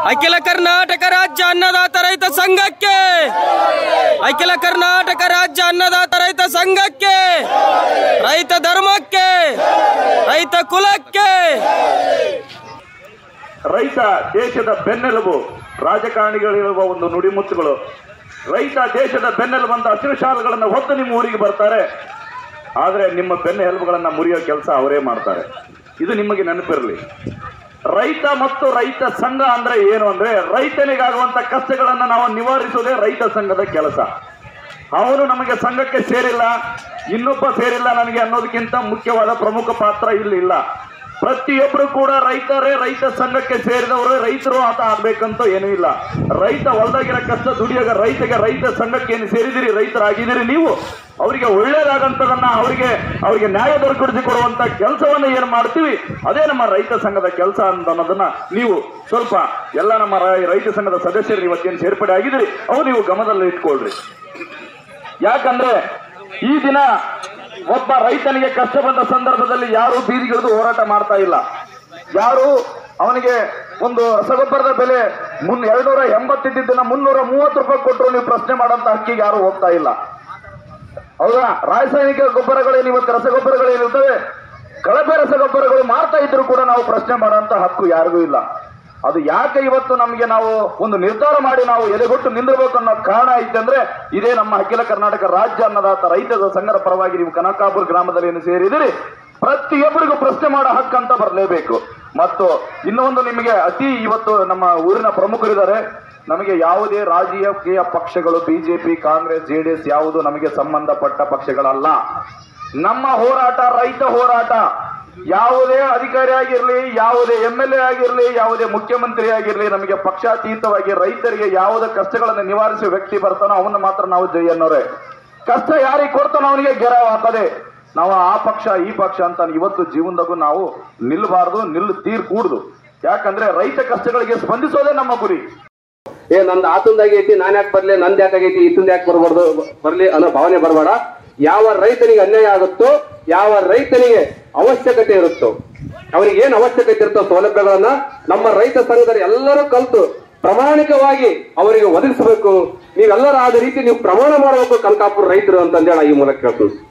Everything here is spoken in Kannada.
ಅಖಿಲ ಕರ್ನಾಟಕ ರಾಜ್ಯ ಅನ್ನದಾತ ರೈತ ಸಂಘಕ್ಕೆ ಅಖಿಲ ಕರ್ನಾಟಕ ರಾಜ್ಯ ಅನ್ನದಾತ ರೈತ ಸಂಘಕ್ಕೆ ರೈತ ಧರ್ಮಕ್ಕೆ ರೈತ ಕುಲಕ್ಕೆ ರೈತ ದೇಶದ ಬೆನ್ನೆಲುಬು ರಾಜಕಾರಣಿಗಳಿರುವ ಒಂದು ನುಡಿಮುತ್ತುಗಳು ರೈತ ದೇಶದ ಬೆನ್ನೆಲುಬು ಅಂತ ಹಸಿರು ಶಾಲುಗಳನ್ನು ಹೊತ್ತು ನಿಮ್ಮ ಊರಿಗೆ ಬರ್ತಾರೆ ಆದರೆ ನಿಮ್ಮ ಬೆನ್ನ ಎಲುಬುಗಳನ್ನು ಮುರಿಯೋ ಕೆಲಸ ಅವರೇ ಮಾಡ್ತಾರೆ ಇದು ನಿಮಗೆ ನೆನಪಿರಲಿ ರೈತ ಮತ್ತು ರೈತ ಸಂಘ ಅಂದ್ರೆ ಏನು ಅಂದ್ರೆ ರೈತನಿಗಾಗುವಂತ ಕಷ್ಟಗಳನ್ನು ನಾವು ನಿವಾರಿಸುವುದೇ ರೈತ ಸಂಘದ ಕೆಲಸ ಅವನು ನಮಗೆ ಸಂಘಕ್ಕೆ ಸೇರಿಲ್ಲ ಇನ್ನೊಬ್ಬ ಸೇರಿಲ್ಲ ನನಗೆ ಅನ್ನೋದಕ್ಕಿಂತ ಮುಖ್ಯವಾದ ಪ್ರಮುಖ ಪಾತ್ರ ಇಲ್ಲಿ ಇಲ್ಲ ಪ್ರತಿಯೊಬ್ಬರು ಕೂಡ ರೈತರೇ ರೈತ ಸಂಘಕ್ಕೆ ಸೇರಿದವರು ರೈತರು ಆತ ಆಗ್ಬೇಕಂತ ಏನೂ ಇಲ್ಲ ರೈತ ಹೊಲದಾಗಿರೋ ಕಷ್ಟ ದುಡಿಯಾಗ ರೈತಗೆ ರೈತ ಸಂಘಕ್ಕೆ ಏನು ಸೇರಿದಿರಿ ರೈತರಾಗಿದ್ದೀರಿ ನೀವು ಅವರಿಗೆ ಒಳ್ಳೇದಾಗಂತದನ್ನ ಅವರಿಗೆ ಅವರಿಗೆ ನ್ಯಾಯ ದೊರಕಿಸಿ ಕೊಡುವಂತ ಕೆಲಸವನ್ನ ಏನು ಮಾಡ್ತೀವಿ ಅದೇ ನಮ್ಮ ರೈತ ಸಂಘದ ಕೆಲಸ ಅಂತ ಅನ್ನೋದನ್ನ ನೀವು ಸ್ವಲ್ಪ ಎಲ್ಲ ನಮ್ಮ ರೈ- ರೈತ ಸಂಘದ ಸದಸ್ಯರು ಇವತ್ತೇನು ಸೇರ್ಪಡೆ ಆಗಿದ್ದೀರಿ ಅವು ನೀವು ಗಮನದಲ್ಲಿ ಇಟ್ಕೊಳ್ರಿ ಯಾಕಂದ್ರೆ ಈ ದಿನ ಒಬ್ಬ ರೈತನಿಗೆ ಕಷ್ಟ ಬಂದ ಸಂದರ್ಭದಲ್ಲಿ ಯಾರು ಬೀದಿಗಿಳಿದು ಹೋರಾಟ ಮಾಡ್ತಾ ಇಲ್ಲ ಯಾರು ಅವನಿಗೆ ಒಂದು ರಸಗೊಬ್ಬರದ ಬೆಲೆ ಮುನ್ ಎರಡ್ನೂರ ಎಂಬತ್ತಿದ್ದನ್ನ ಮುನ್ನೂರ ಮೂವತ್ತು ರೂಪಾಯಿ ಕೊಟ್ಟರು ನೀವು ಪ್ರಶ್ನೆ ಮಾಡೋಂತ ಹಕ್ಕಿಗೆ ಯಾರು ಹೋಗ್ತಾ ಇಲ್ಲ ಹೌದಾ ರಾಸಾಯನಿಕ ಗೊಬ್ಬರಗಳೇನು ಇವತ್ತು ರಸಗೊಬ್ಬರಗಳೇನಿರ್ತವೆ ಕಳಪೆ ರಸಗೊಬ್ಬರಗಳು ಮಾರ್ತಾ ಇದ್ರು ಕೂಡ ನಾವು ಪ್ರಶ್ನೆ ಮಾಡುವಂತ ಹಕ್ಕು ಯಾರಿಗೂ ಇಲ್ಲ ಅದು ಯಾಕೆ ಇವತ್ತು ನಮಗೆ ನಾವು ಒಂದು ನಿರ್ಧಾರ ಮಾಡಿ ನಾವು ಎದೆಗೊಟ್ಟು ನಿಂದಿರಬೇಕು ಅನ್ನೋ ಕಾರಣ ಐತಂದ್ರೆ ಇದೇ ನಮ್ಮ ಅಖಿಲ ಕರ್ನಾಟಕ ರಾಜ್ಯ ಅನ್ನದಾತ ರೈತರ ಸಂಘದ ಪರವಾಗಿ ನೀವು ಕನಕಾಪುರ ಗ್ರಾಮದಲ್ಲಿ ಏನು ಸೇರಿದಿರಿ ಪ್ರತಿಯೊಬ್ಬರಿಗೂ ಪ್ರಶ್ನೆ ಮಾಡೋ ಹಕ್ಕಂತ ಬರಲೇಬೇಕು ಮತ್ತು ಇನ್ನೊಂದು ನಿಮಗೆ ಅತಿ ಇವತ್ತು ನಮ್ಮ ಊರಿನ ಪ್ರಮುಖರಿದ್ದಾರೆ ನಮಗೆ ಯಾವುದೇ ರಾಜಕೀಯ ಪಕ್ಷಗಳು ಬಿಜೆಪಿ ಕಾಂಗ್ರೆಸ್ ಜೆಡಿಎಸ್ ಯಾವುದು ನಮಗೆ ಸಂಬಂಧಪಟ್ಟ ಪಕ್ಷಗಳಲ್ಲ ನಮ್ಮ ಹೋರಾಟ ರೈತ ಹೋರಾಟ ಯಾವುದೇ ಅಧಿಕಾರಿ ಆಗಿರ್ಲಿ ಯಾವುದೇ ಎಂ ಎಲ್ ಎ ಆಗಿರ್ಲಿ ಯಾವುದೇ ಮುಖ್ಯಮಂತ್ರಿ ಆಗಿರ್ಲಿ ನಮಗೆ ಪಕ್ಷಾತೀತವಾಗಿ ರೈತರಿಗೆ ಯಾವುದೇ ಕಷ್ಟಗಳನ್ನು ನಿವಾರಿಸುವ ವ್ಯಕ್ತಿ ಬರ್ತಾನೋ ಅವನ್ನ ಮಾತ್ರ ನಾವು ಜೈ ಅನ್ನೋರೆ ಕಷ್ಟ ಯಾರಿಗೆ ಕೊಡ್ತಾನೋ ಅವನಿಗೆ ಗೆರವ್ ಆಗ್ತದೆ ನಾವು ಆ ಪಕ್ಷ ಈ ಪಕ್ಷ ಅಂತ ಇವತ್ತು ಜೀವನದಾಗೂ ನಾವು ನಿಲ್ಲಬಾರ್ದು ನಿಲ್ಲು ತೀರ್ ಕೂಡುದು ಯಾಕಂದ್ರೆ ರೈತ ಕಷ್ಟಗಳಿಗೆ ಸ್ಪಂದಿಸೋದೇ ನಮ್ಮ ಗುರಿ ಏ ನಂದು ಆತಂದಾಗೈತಿ ನಾನ್ ಯಾಕೆ ಬರ್ಲಿ ನಂದ್ ಯಾಕಾಗೈತಿ ಇತ್ತಂದ ಯಾಕೆ ಬರ್ಬಾರ್ದು ಬರ್ಲಿ ಅನ್ನೋ ಭಾವನೆ ಬರಬೇಡ ಯಾವ ರೈತನಿಗೆ ಅನ್ಯಾಯ ಆಗುತ್ತೋ ಯಾವ ರೈತನಿಗೆ ಅವಶ್ಯಕತೆ ಇರುತ್ತೋ ಅವನಿಗೆ ಏನ್ ಅವಶ್ಯಕತೆ ಇರುತ್ತೋ ಸೌಲಭ್ಯಗಳನ್ನ ನಮ್ಮ ರೈತ ಸಂಘದಲ್ಲಿ ಎಲ್ಲರೂ ಕಲ್ತು ಪ್ರಾಮಾಣಿಕವಾಗಿ ಅವರಿಗೆ ಒದಗಿಸಬೇಕು ನೀವೆಲ್ಲರೂ ಆದ ರೀತಿ ನೀವು ಪ್ರಮಾಣ ಮಾಡಬೇಕು ಕನಕಾಪುರ ರೈತರು ಅಂತಂದೇಳಿ ಈ ಮೂಲಕ ಕೇಳ್ತೀನಿ